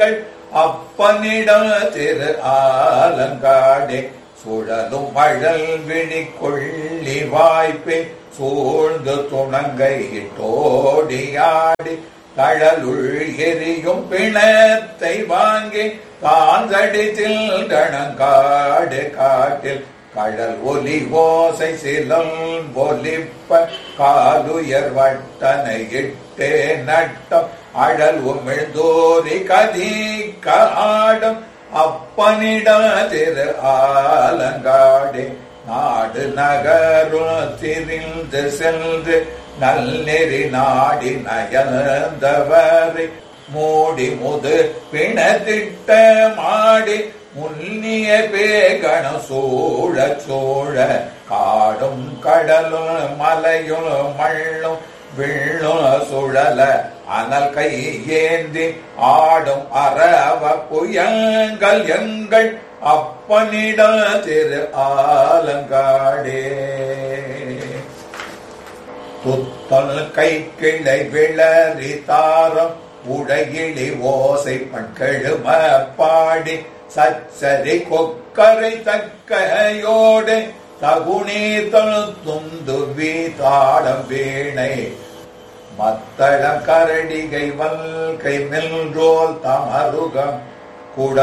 அப்பனிடம் திரு ஆலங்காடே சுழலும் மழல் விழி கொள்ளி வாய்ப்பே சூழ்ந்து துணங்கை இட்டோடியாடி தழலுள் எரியும் பிணத்தை வாங்கி தாந்தடித்தில் கணங்காடு காட்டில் கடல் ஒலி ஓசை சிலம் ஒலிப்ப காலுயர் வட்டனை இட்டே நட்டம் அழல் உமிழ்ந்தோரி கதிக்க ஆடும் அப்பனிட திரு ஆலங்காடே நாடு நகரும் திரிந்து சென்று நல்லெறி நாடி நயந்தவரை மூடி முது பிணத்திட்ட மாடி முன்னிய பேகண சூழ சூழ காடும் கடலும் மலையும் மள்ளும் விள்ளும் சுழல அனல் கை ஏந்தி ஆடும் அரவ புயங்கள் எங்கள் அப்பனிட திரு ஆலங்காடே புத்தல் கை கிளை விளறி தாரம் உடையிலி ஓசை பண்கெழும பாடி சச்சரி கொக்கரை தக்கையோடு தகுநீத்தல் துந்து வீதாடம் வீணை மத்தள கரடிகை வல்கை மெல்றோல் தமருகம் குட